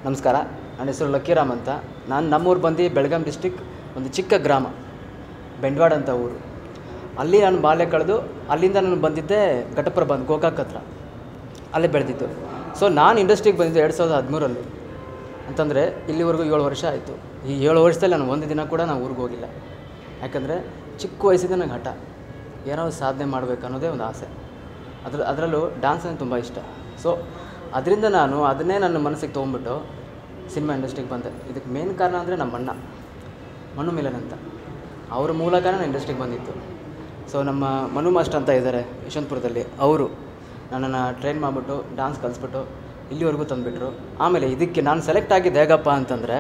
ನಮಸ್ಕಾರ ನನ್ನ ಹೆಸರು ಲಕ್ಕಿರಾಮ್ ಅಂತ ನಾನು ನಮ್ಮೂರು ಬಂದು ಬೆಳಗಾಂ ಡಿಸ್ಟಿಕ್ ಒಂದು ಚಿಕ್ಕ ಗ್ರಾಮ ಬೆಂಡ್ವಾಡ ಅಂತ ಊರು ಅಲ್ಲಿ ನಾನು ಬಾಲ್ಯ ಕಳೆದು ಅಲ್ಲಿಂದ ನಾನು ಬಂದಿದ್ದೆ ಘಟಪ್ರಭ ಅಂತ ಗೋಕಾಕ್ ಹತ್ರ ಅಲ್ಲೇ ಬೆಳೆದಿದ್ದು ಸೊ ನಾನು ಇಂಡಸ್ಟ್ರಿಗೆ ಬಂದಿದ್ದು ಎರಡು ಸಾವಿರದ ಹದಿಮೂರಲ್ಲಿ ಅಂತಂದರೆ ಇಲ್ಲಿವರೆಗೂ ಏಳು ವರ್ಷ ಆಯಿತು ಈ ಏಳು ವರ್ಷದಲ್ಲಿ ನಾನು ಒಂದು ದಿನ ಕೂಡ ನಾನು ಊರಿಗೆ ಹೋಗಿಲ್ಲ ಯಾಕಂದರೆ ಚಿಕ್ಕ ವಯಸ್ಸಿಂದ ನಂಗೆ ಹಠ ಏನಾದ್ರು ಸಾಧನೆ ಮಾಡಬೇಕು ಅನ್ನೋದೇ ಒಂದು ಆಸೆ ಅದ್ರ ಅದರಲ್ಲೂ ಡ್ಯಾನ್ಸ್ ಅಂದರೆ ತುಂಬ ಇಷ್ಟ ಸೊ ಅದರಿಂದ ನಾನು ಅದನ್ನೇ ನನ್ನ ಮನಸ್ಸಿಗೆ ತೊಗೊಂಬಿಟ್ಟು ಸಿನಿಮಾ ಇಂಡಸ್ಟ್ರಿಗೆ ಬಂದೆ ಇದಕ್ಕೆ ಮೇನ್ ಕಾರಣ ಅಂದರೆ ನಮ್ಮ ಅಣ್ಣ ಮನು ಮಿಲನ್ ಅಂತ ಅವ್ರ ಮೂಲಕ ನಾನು ಇಂಡಸ್ಟ್ರಿಗೆ ಬಂದಿತ್ತು ಸೊ ನಮ್ಮ ಮನು ಮಾಸ್ಟರ್ ಅಂತ ಇದ್ದಾರೆ ಯಶವಂತಪುರದಲ್ಲಿ ಅವರು ನನ್ನನ್ನು ಟ್ರೈನ್ ಮಾಡಿಬಿಟ್ಟು ಡ್ಯಾನ್ಸ್ ಕಲಿಸ್ಬಿಟ್ಟು ಇಲ್ಲಿವರೆಗೂ ತಂದುಬಿಟ್ರು ಆಮೇಲೆ ಇದಕ್ಕೆ ನಾನು ಸೆಲೆಕ್ಟ್ ಆಗಿದ್ದು ಹೇಗಪ್ಪ ಅಂತಂದರೆ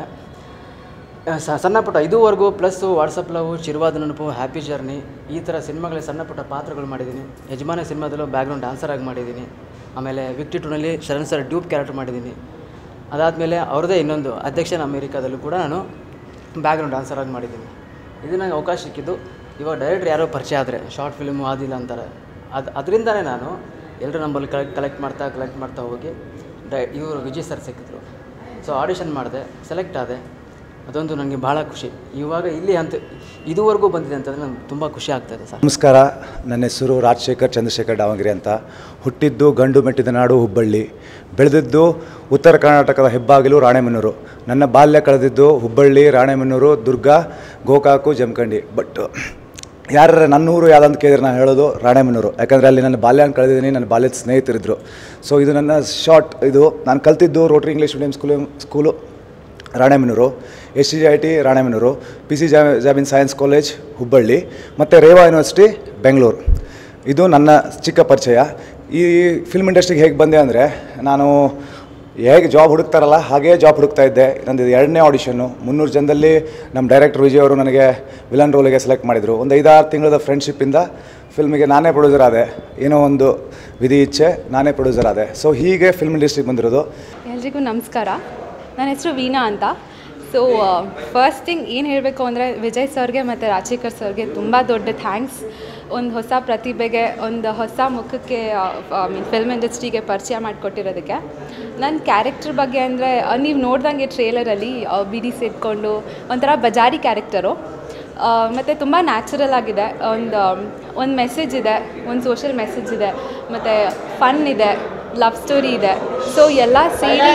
ಸ ಸಣ್ಣ ಪುಟ್ಟ ಇದುವರೆಗೂ ಪ್ಲಸ್ಸು ವಾಟ್ಸಪ್ ಲವ್ ಚಿರುವಾದ ನೆನಪು ಹ್ಯಾಪಿ ಜರ್ನಿ ಈ ಥರ ಸಿನಿಮಾಗಳಲ್ಲಿ ಸಣ್ಣ ಪುಟ್ಟ ಪಾತ್ರಗಳು ಮಾಡಿದ್ದೀನಿ ಯಜಮಾನ ಸಿನಿಮಾದಲ್ಲೂ ಬ್ಯಾಕ್ಗ್ರೌಂಡ್ ಡ್ಯಾನ್ಸರ್ ಆಗಿ ಮಾಡಿದ್ದೀನಿ ಆಮೇಲೆ ವಿಕ್ಟಿ ಟೂನಲ್ಲಿ ಶರಣ್ ಸರ್ ಡ್ಯೂಪ್ ಕ್ಯಾರೆಕ್ಟರ್ ಮಾಡಿದ್ದೀನಿ ಅದಾದಮೇಲೆ ಅವ್ರದ್ದೇ ಇನ್ನೊಂದು ಅಧ್ಯಕ್ಷನ ಅಮೇರಿಕಾದಲ್ಲೂ ಕೂಡ ನಾನು ಬ್ಯಾಕ್ಗ್ರೌಂಡ್ ಡ್ಯಾನ್ಸರ್ ಆಗಿ ಮಾಡಿದ್ದೀನಿ ಇದು ನನಗೆ ಅವಕಾಶ ಸಿಕ್ಕಿದ್ದು ಇವಾಗ ಡೈರೆಕ್ಟ್ರ್ ಯಾರೋ ಪರಿಚಯ ಆದರೆ ಶಾರ್ಟ್ ಫಿಲ್ಮು ಅದಿಲ್ಲ ಅಂತಾರೆ ಅದು ಅದರಿಂದನೇ ನಾನು ಎಲ್ಲರ ನಂಬಲ್ಲಿ ಕಲೆಕ್ಟ್ ಕಲೆಕ್ಟ್ ಮಾಡ್ತಾ ಕಲೆಕ್ಟ್ ಮಾಡ್ತಾ ಹೋಗಿ ಡೈ ಇವರು ವಿಜಯ್ ಸರ್ ಸಿಕ್ಕಿದ್ರು ಸೊ ಆಡಿಷನ್ ಮಾಡಿದೆ ಸೆಲೆಕ್ಟ್ ಆದೆ ಅದೊಂದು ನನಗೆ ಭಾಳ ಖುಷಿ ಇವಾಗ ಇಲ್ಲಿ ಅಂತ ಇದುವರೆಗೂ ಬಂದಿದೆ ಅಂತಂದರೆ ನನಗೆ ತುಂಬ ಖುಷಿ ಆಗ್ತಾಯಿದೆ ಸರ್ ನಮಸ್ಕಾರ ನನ್ನ ಹೆಸರು ರಾಜಶೇಖರ್ ಚಂದ್ರಶೇಖರ್ ಡಾವಂಗಿರಿ ಅಂತ ಹುಟ್ಟಿದ್ದು ಗಂಡು ಮೆಟ್ಟಿದ ನಾಡು ಹುಬ್ಬಳ್ಳಿ ಬೆಳೆದಿದ್ದು ಉತ್ತರ ಕರ್ನಾಟಕದ ಹೆಬ್ಬಾಗಿಲು ರಾಣೆಬೆನ್ನೂರು ನನ್ನ ಬಾಲ್ಯ ಕಳೆದಿದ್ದು ಹುಬ್ಬಳ್ಳಿ ರಾಣೆಬೆನ್ನೂರು ದುರ್ಗ ಗೋಕಾಕು ಜಮಖಂಡಿ ಬಟ್ ಯಾರ ನನ್ನೂರು ಯಾವ್ದಂತ ಕೇಳಿದ್ರೆ ನಾನು ಹೇಳೋದು ರಾಣೆಬೆನ್ನೂರು ಯಾಕಂದರೆ ಅಲ್ಲಿ ನನ್ನ ಬಾಲ್ಯ ಕಳೆದಿದ್ದೀನಿ ನನ್ನ ಬಾಲ್ಯದ ಸ್ನೇಹಿತರಿದ್ದರು ಸೊ ಇದು ನನ್ನ ಶಾರ್ಟ್ ಇದು ನಾನು ಕಲ್ತಿದ್ದು Rotary English medium school school Ranebennur S C G I T Ranebennur P C ಜಾ ಜಾಬಿನ್ ಸೈನ್ಸ್ ಕಾಲೇಜ್ ಹುಬ್ಬಳ್ಳಿ ಮತ್ತು ರೇವಾ ಯೂನಿವರ್ಸಿಟಿ ಬೆಂಗಳೂರು ಇದು ನನ್ನ ಚಿಕ್ಕ ಪರಿಚಯ ಈ ಫಿಲ್ಮ್ ಇಂಡಸ್ಟ್ರಿಗೆ ಹೇಗೆ ಬಂದೆ ಅಂದರೆ ನಾನು ಹೇಗೆ ಜಾಬ್ ಹುಡುಕ್ತಾರಲ್ಲ ಹಾಗೇ ಜಾಬ್ ಹುಡುಕ್ತಾ ಇದ್ದೆ ನಂದು ಎರಡನೇ ಆಡಿಷನ್ನು ಮುನ್ನೂರು ಜನದಲ್ಲಿ ನಮ್ಮ ಡೈರೆಕ್ಟರ್ ವಿಜಯ್ ಅವರು ನನಗೆ ವಿಲನ್ ರೋಲಿಗೆ ಸೆಲೆಕ್ಟ್ ಮಾಡಿದರು ಒಂದು ಐದಾರು ತಿಂಗಳ ಫ್ರೆಂಡ್ಶಿಪ್ಪಿಂದ ಫಿಲ್ಮಿಗೆ ನಾನೇ ಪ್ರೊಡ್ಯೂಸರ್ ಆದೆ ಏನೋ ಒಂದು ವಿಧಿ ಇಚ್ಛೆ ನಾನೇ ಪ್ರೊಡ್ಯೂಸರ್ ಆದೆ ಸೊ ಹೀಗೆ ಫಿಲ್ಮ್ ಇಂಡಸ್ಟ್ರಿಗೆ ಬಂದಿರೋದು ಎಲ್ರಿಗೂ ನಮಸ್ಕಾರ ನನ್ನ ಹೆಸರು ವೀಣಾ ಅಂತ ಸೊ ಫಸ್ಟ್ ಥಿಂಗ್ ಏನು ಹೇಳಬೇಕು ಅಂದರೆ ವಿಜಯ್ ಸರ್ಗೆ ಮತ್ತು ರಾಜಶೇಖರ್ ಸರ್ಗೆ ತುಂಬ ದೊಡ್ಡ ಥ್ಯಾಂಕ್ಸ್ ಒಂದು ಹೊಸ ಪ್ರತಿಭೆಗೆ ಒಂದು ಹೊಸ ಮುಖಕ್ಕೆ ಐ ಮೀನ್ ಫಿಲ್ಮ್ ಇಂಡಸ್ಟ್ರಿಗೆ ಪರಿಚಯ ಮಾಡಿಕೊಟ್ಟಿರೋದಕ್ಕೆ ನನ್ನ ಕ್ಯಾರೆಕ್ಟರ್ ಬಗ್ಗೆ ಅಂದರೆ ನೀವು ನೋಡ್ದಂಗೆ ಟ್ರೇಲರಲ್ಲಿ ಬಿಡಿ ಸೇಟ್ಕೊಂಡು ಒಂಥರ ಬಜಾರಿ ಕ್ಯಾರೆಕ್ಟರು ಮತ್ತು ತುಂಬ ನ್ಯಾಚುರಲ್ ಆಗಿದೆ ಒಂದು ಒಂದು ಮೆಸೇಜ್ ಇದೆ ಒಂದು ಸೋಷಿಯಲ್ ಮೆಸೇಜ್ ಇದೆ ಮತ್ತು ಫನ್ ಇದೆ ಲವ್ ಸ್ಟೋರಿ ಇದೆ ಸೊ ಎಲ್ಲ ಸೇರಿ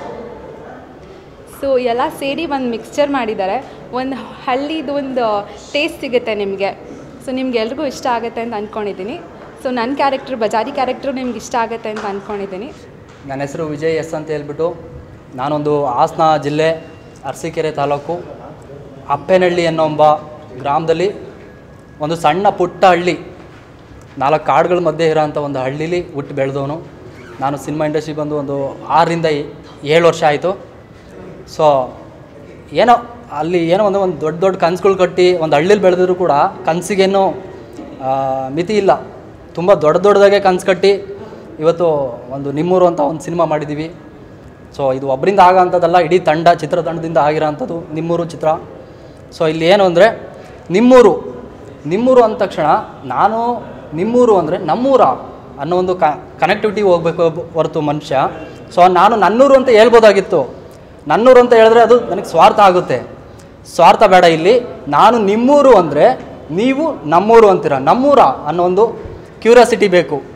ಸೊ ಎಲ್ಲ ಸೇರಿ ಒಂದು ಮಿಕ್ಸ್ಚರ್ ಮಾಡಿದ್ದಾರೆ ಒಂದು ಹಳ್ಳಿದು ಒಂದು ಟೇಸ್ಟ್ ಸಿಗುತ್ತೆ ನಿಮಗೆ ಸೊ ನಿಮ್ಗೆ ಎಲ್ರಿಗೂ ಇಷ್ಟ ಆಗುತ್ತೆ ಅಂತ ಅಂದ್ಕೊಂಡಿದ್ದೀನಿ ಸೊ ನನ್ನ ಕ್ಯಾರೆಕ್ಟ್ರ್ ಬಜಾರಿ ಕ್ಯಾರೆಕ್ಟ್ರು ನಿಮ್ಗೆ ಇಷ್ಟ ಆಗುತ್ತೆ ಅಂತ ಅಂದ್ಕೊಂಡಿದ್ದೀನಿ ನನ್ನ ಹೆಸರು ವಿಜಯ್ ಎಸ್ ಅಂತ ಹೇಳ್ಬಿಟ್ಟು ನಾನೊಂದು ಹಾಸನ ಜಿಲ್ಲೆ ಅರಸೀಕೆರೆ ತಾಲೂಕು ಅಪ್ಪೇನಹಳ್ಳಿ ಅನ್ನೋಂಬ ಗ್ರಾಮದಲ್ಲಿ ಒಂದು ಸಣ್ಣ ಪುಟ್ಟ ಹಳ್ಳಿ ನಾಲ್ಕು ಕಾಡುಗಳ ಮಧ್ಯೆ ಇರೋಂಥ ಒಂದು ಹಳ್ಳೀಲಿ ಹುಟ್ಟು ಬೆಳೆದವನು ನಾನು ಸಿನಿಮಾ ಇಂಡಸ್ಟ್ರಿ ಬಂದು ಒಂದು ಆರರಿಂದ ಏ- ಏಳು ವರ್ಷ ಆಯಿತು ಸೊ ಏನೋ ಅಲ್ಲಿ ಏನೋ ಒಂದು ಒಂದು ದೊಡ್ಡ ದೊಡ್ಡ ಕನಸುಗಳು ಕಟ್ಟಿ ಒಂದು ಹಳ್ಳಿಲಿ ಬೆಳೆದಿದ್ರು ಕೂಡ ಕನಸಿಗೇನು ಮಿತಿ ಇಲ್ಲ ತುಂಬ ದೊಡ್ಡ ದೊಡ್ಡದಾಗೆ ಕನಸು ಕಟ್ಟಿ ಇವತ್ತು ಒಂದು ನಿಮ್ಮೂರು ಅಂತ ಒಂದು ಸಿನಿಮಾ ಮಾಡಿದ್ದೀವಿ ಸೊ ಇದು ಒಬ್ಬರಿಂದ ಆಗೋ ಅಂಥದ್ದಲ್ಲ ಇಡೀ ತಂಡ ಚಿತ್ರತಂಡದಿಂದ ಆಗಿರೋ ಅಂಥದ್ದು ನಿಮ್ಮೂರು ಚಿತ್ರ ಸೊ ಇಲ್ಲಿ ಏನು ಅಂದರೆ ನಿಮ್ಮೂರು ನಿಮ್ಮೂರು ಅಂದ ತಕ್ಷಣ ನಾನು ನಿಮ್ಮೂರು ಅಂದರೆ ನಮ್ಮೂರ ಅನ್ನೋ ಒಂದು ಕ ಕನೆಕ್ಟಿವಿಟಿ ಹೋಗಬೇಕು ಹೊರತು ಮನುಷ್ಯ ಸೊ ನಾನು ನನ್ನೂರು ಅಂತ ಹೇಳ್ಬೋದಾಗಿತ್ತು ನನ್ನೂರು ಅಂತ ಹೇಳಿದ್ರೆ ಅದು ನನಗೆ ಸ್ವಾರ್ಥ ಆಗುತ್ತೆ ಸ್ವಾರ್ಥ ಬೇಡ ಇಲ್ಲಿ ನಾನು ನಿಮ್ಮೂರು ಅಂದರೆ ನೀವು ನಮ್ಮೂರು ಅಂತೀರ ನಮ್ಮೂರ ಅನ್ನೋ ಒಂದು ಕ್ಯೂರಿಯಾಸಿಟಿ ಬೇಕು